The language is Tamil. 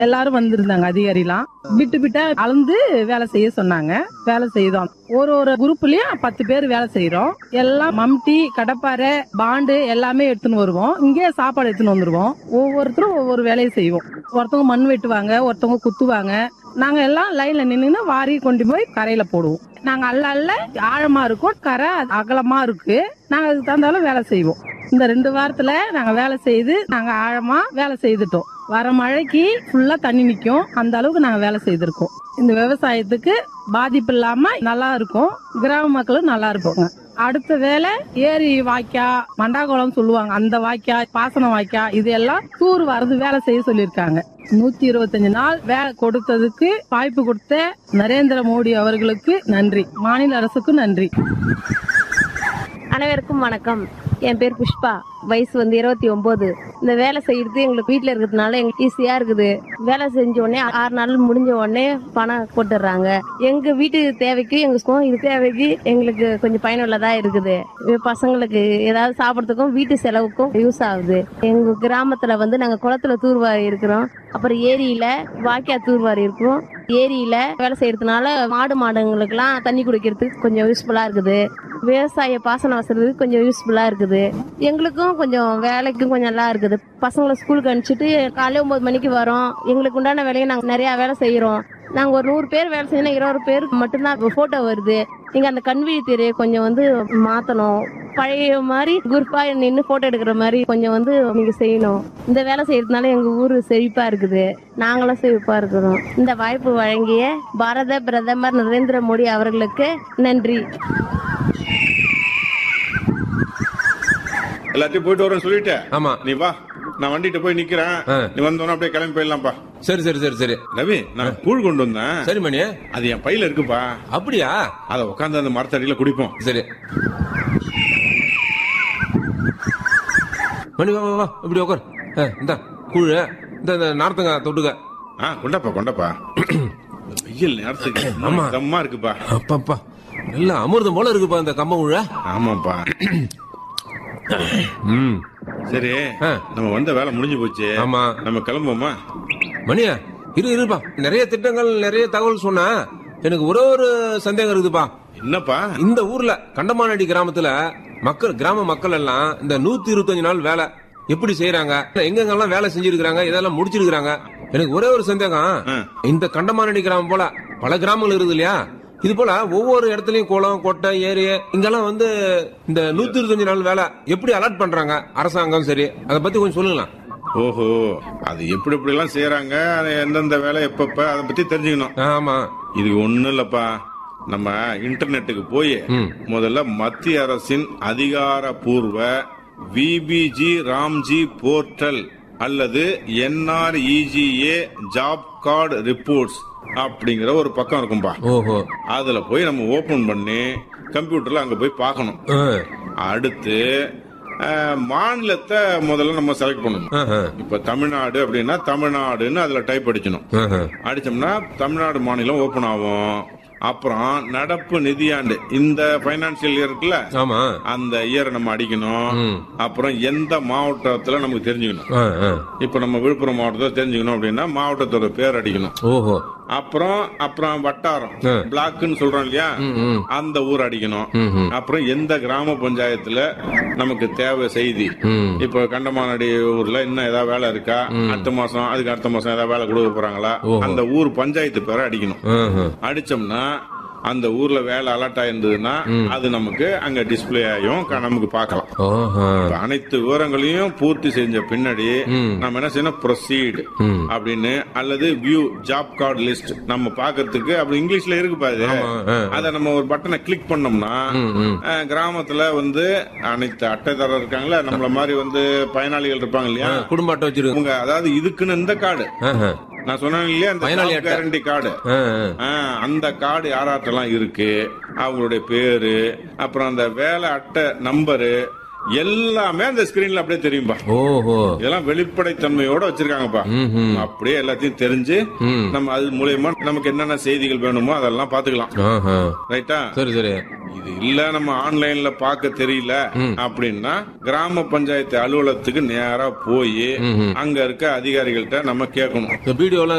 எல்லாரும் வந்திருந்தாங்க அதிகாரிலாம் பிட்டு பிட்டா அளந்து வேலை செய்ய சொன்னாங்க வேலை செய்தோம் ஒரு ஒரு குரூப்லயும் பத்து பேர் வேலை செய்யறோம் எல்லாம் மம்டி கடப்பாரை பாண்டு எல்லாமே எடுத்துன்னு வருவோம் இங்கே சாப்பாடு எடுத்துன்னு வந்துருவோம் ஒவ்வொருத்தரும் ஒவ்வொரு வேலையை செய்வோம் ஒருத்தவங்க மண் வெட்டுவாங்க ஒருத்தவங்க குத்துவாங்க நாங்க எல்லாம் லைன்ல நின்னு வாரி கொண்டு போய் கரையில போடுவோம் நாங்க அல்ல அல்ல ஆழமா இருக்கும் கரை அகலமா இருக்கு நாங்க அதுக்கு தகுந்தாலும் வேலை செய்வோம் இந்த ரெண்டு வாரத்துல நாங்க வேலை செய்து நாங்க ஆழமா வேலை செய்துட்டோம் வர மழைக்கு ஃபுல்லா தண்ணி நிக்கும் அந்த அளவுக்கு நாங்க வேலை செய்திருக்கோம் இந்த விவசாயத்துக்கு பாதிப்பு இல்லாம நல்லா இருக்கும் கிராம மக்களும் நல்லா இருப்பாங்க அடுத்த வேலை ஏரி வாய்க்கா மண்டாகுளம் சொல்லுவாங்க அந்த வாய்க்கா பாசன வாய்க்கா இது எல்லாம் தூர் வரது வேலை செய்ய சொல்லியிருக்காங்க நூத்தி இருபத்தஞ்சு நாள் வேலை கொடுத்ததுக்கு வாய்ப்பு கொடுத்த நரேந்திர மோடி அவர்களுக்கு நன்றி மாநில அரசுக்கு நன்றி அனைவருக்கும் வணக்கம் என் பேர் புஷ்பா வயசு வந்து இருபத்தி ஒன்பது இந்த வேலை செய்யறது எங்களுக்கு வீட்ல இருக்கிறதுனால எங்களுக்கு ஈஸியா இருக்குது வேலை செஞ்ச உடனே ஆறு நாள் முடிஞ்ச உடனே பணம் போட்டுடுறாங்க எங்க வீட்டு தேவைக்கு எங்களுக்கும் இது தேவைக்கு எங்களுக்கு கொஞ்சம் பயனுள்ளதா இருக்குது இது பசங்களுக்கு ஏதாவது சாப்பிடறதுக்கும் வீட்டு செலவுக்கும் யூஸ் ஆகுது எங்க கிராமத்துல வந்து நாங்க குளத்துல தூர்வாரி இருக்கிறோம் அப்புறம் ஏரியில வாய்க்கா தூர்வாரி இருக்கும் ஏரியில வேலை செய்யறதுனால மாடு மாடுங்களுக்கெல்லாம் தண்ணி குடிக்கிறதுக்கு கொஞ்சம் யூஸ்ஃபுல்லா இருக்குது விவசாய பாசன வசதிக்கு கொஞ்சம் யூஸ்ஃபுல்லா இருக்குது எங்களுக்கும் கொஞ்சம் வேலைக்கும் கொஞ்சம் நல்லா இருக்குது பசங்களை ஸ்கூலுக்கு அனுப்பிச்சிட்டு காலையில ஒன்பது மணிக்கு வரோம் எங்களுக்கு உண்டான வேலையை நாங்க நிறைய வேலை செய்யறோம் நாங்க ஒரு நூறு பேர் வேலை செய்யணும் இருபது பேருக்கு மட்டும்தான் போட்டோ வருது நீங்க அந்த கண்விழி திரையை கொஞ்சம் வந்து மாத்தணும் பழைய மாதிரி குரூப்பா நின்று போட்டோ எடுக்கிற மாதிரி கொஞ்சம் வந்து நீங்க செய்யணும் இந்த வேலை செய்யறதுனால எங்க ஊரு செழிப்பா இருக்குது நாங்களும் செழிப்பா இருக்கிறோம் இந்த வாய்ப்பு வழங்கிய பாரத பிரதமர் நரேந்திர மோடி அவர்களுக்கு நன்றி எல்லாத்தையும் போயிட்டு வரேன்னு சொல்லிட்டேன் ஆமா நீ வா நான் வண்டிட்டு போய் நிக்கிறேன் ஆ. நீ வந்தோன்னா அப்படியே கிளம்பி போயிடலாம்ப்பா சரி சரி சரி சரி ரவி நான் கூழ் கொண்டு வந்தேன் சரி மணி அது என் பையில இருக்குப்பா அப்படியா அத உட்காந்து அந்த மரத்தடியில குடிப்போம் சரி மணி வா வா வா இப்படி உட்கார் ஆ, இந்தா கூழு இந்த இந்த நார்த்தங்க தொட்டுக்க ஆ கொண்டாப்பா கொண்டாப்பா வெயில் நேரத்துக்கு ஆமா. தம்மா இருக்குப்பா அப்பப்பா நல்லா அமிர்தம் போல இருக்குப்பா இந்த கம்ப கூழ ஆமாப்பா ம் சரி ஆ. நம்ம வந்த வேலை முடிஞ்சு போச்சு ஆமா. நம்ம கிளம்புவோமா மணியா இரு இருப்பா நிறைய திட்டங்கள் நிறைய தகவல் சொன்னா எனக்கு ஒரே ஒரு சந்தேகம் இருக்குதுப்பா என்னப்பா இந்த ஊர்ல கண்டமானடி கிராமத்துல மக்கள் கிராம மக்கள் எல்லாம் இந்த நூத்தி இருபத்தஞ்சு நாள் வேலை எப்படி செய்யறாங்க எங்கெங்கெல்லாம் வேலை செஞ்சிருக்காங்க இதெல்லாம் முடிச்சிருக்காங்க எனக்கு ஒரே ஒரு சந்தேகம் ஆ. இந்த கண்டமானடி கிராமம் போல பல கிராமங்கள் இருக்குது இல்லையா இது போல ஒவ்வொரு இடத்துலயும் குளம் கொட்டை ஏரி இங்கெல்லாம் வந்து இந்த நூத்தி இருபத்தஞ்சு நாள் வேலை எப்படி அலாட் பண்றாங்க அரசாங்கம் சரி அதை பத்தி கொஞ்சம் சொல்லுங்களேன் ஓஹோ அது எப்படி எப்படி எல்லாம் செய்யறாங்க அது எந்தெந்த வேலை எப்பப்ப அதை பத்தி தெரிஞ்சுக்கணும் ஆமா இது ஒண்ணும் இல்லப்பா நம்ம இன்டர்நெட்டுக்கு போய் ம். முதல்ல மத்திய அரசின் அதிகாரப்பூர்வ விபிஜி ராம்ஜி போர்ட்டல் அல்லது என்ஆர்இஜிஏ ஜாப் கார்டு ரிப்போர்ட்ஸ் அப்படிங்கிற ஒரு பக்கம் இருக்கும்பா ஓஹோ அதுல போய் நம்ம ஓபன் பண்ணி கம்ப்யூட்டர்ல அங்க போய் பார்க்கணும் ஆ. அடுத்து அஹ், மாநிலத்தை முதல்ல நம்ம செலக்ட் பண்ணணும் ஆஹா. இப்ப தமிழ்நாடு அப்படின்னா தமிழ்நாடுன்னு அதுல டைப் அடிக்கணும் ஆஹா. அடிச்சோம்னா தமிழ்நாடு மாநிலம் ஓபன் ஆகும் அப்புறம் நடப்பு நிதியாண்டு இந்த பைனான்சியல் இயர் இருக்குல்ல ஆமா அந்த இயரை நம்ம அடிக்கணும் ம். அப்புறம் எந்த மாவட்டத்துல நமக்கு தெரிஞ்சுக்கணும் ஆ, ஆ. இப்ப நம்ம விழுப்புரம் மாவட்டத்தை தெரிஞ்சுக்கணும் அப்படின்னா மாவட்டத்தோட பேர் அடிக்கணும் ஓஹோ அப்புறம் அப்புறம் வட்டாரம் ஆ. பிளாக்னு சொல்றோம் இல்லையா ம், ம். அந்த ஊர் அடிக்கணும் ம், ம். அப்புறம் எந்த கிராம பஞ்சாயத்துல நமக்கு தேவை செய்தி ம். இப்ப கண்டமானடி ஊர்ல இன்னும் ஏதாவது வேலை இருக்கா அடுத்த மாசம் அதுக்கு அடுத்த மாசம் ஏதாவது வேலை கொடுக்க போறாங்களா ஓஹோ. அந்த ஊர் பஞ்சாயத்து பேரை அடிக்கணும் ஆஹா. அடிச்சோம்னா அந்த ஊர்ல வேலை அலர்ட் ஆயிருந்ததுன்னா அது நமக்கு அங்க டிஸ்ப்ளே ஆகும் க- நமக்கு பார்க்கலாம் ஆஹா. இப்ப அனைத்து விவரங்களையும் பூர்த்தி செஞ்ச பின்னாடி ம். நம்ம என்ன செய்யணும் ப்ரொசீட் ம். அப்படின்னு அல்லது வியூ ஜாப் கார்டு லிஸ்ட் நம்ம பாக்குறதுக்கு அப்படி இங்கிலீஷ்ல இருக்கு பாரு ஆமா, ஆ. அத நம்ம ஒரு பட்டனை கிளிக் பண்ணோம்னா ம், ம். அஹ், கிராமத்துல வந்து அனைத்து அட்டைதாரர் இருக்காங்களா நம்மள மாதிரி வந்து பயனாளிகள் இருப்பாங்க இல்லையா ஆ, குடும்ப அட்டை வச்சிருக்கோம் அவங்க அதாவது இதுக்குன்னு இந்த கார்டு ஆஹா. நான் சொன்னேன் இல்லையா இந்த பயனாளி அட்டை. கேரண்டி கார்டு ஆ, ஆ. ஆ, அந்த கார்டு யாராட்டெல்லாம் இருக்கு அவங்களுடைய பேரு அப்புறம் அந்த வேலை அட்டை நம்பரு எல்லாமே அந்த ஸ்கிரீன்ல அப்படியே தெரியும்பா ஓஹோ இதெல்லாம் வெளிப்படைத்தன்மையோட வச்சிருக்காங்கப்பா ம்ஹும். அப்படியே எல்லாத்தையும் தெரிஞ்சு ம். நம்ம அது மூலியமா நமக்கு என்னென்ன செய்திகள் வேணுமோ அதெல்லாம் பாத்துக்கலாம் ஆஹா. ரைட்டா சரி சரி இது இல்ல நம்ம ஆன்லைன்ல பார்க்க தெரியல அப்படின்னா கிராம பஞ்சாயத்து அலுவலகத்துக்கு நேரா போய் ம்ஹும். அங்க இருக்க அதிகாரிகள்ட்ட நம்ம கேட்கணும் இந்த வீடியோ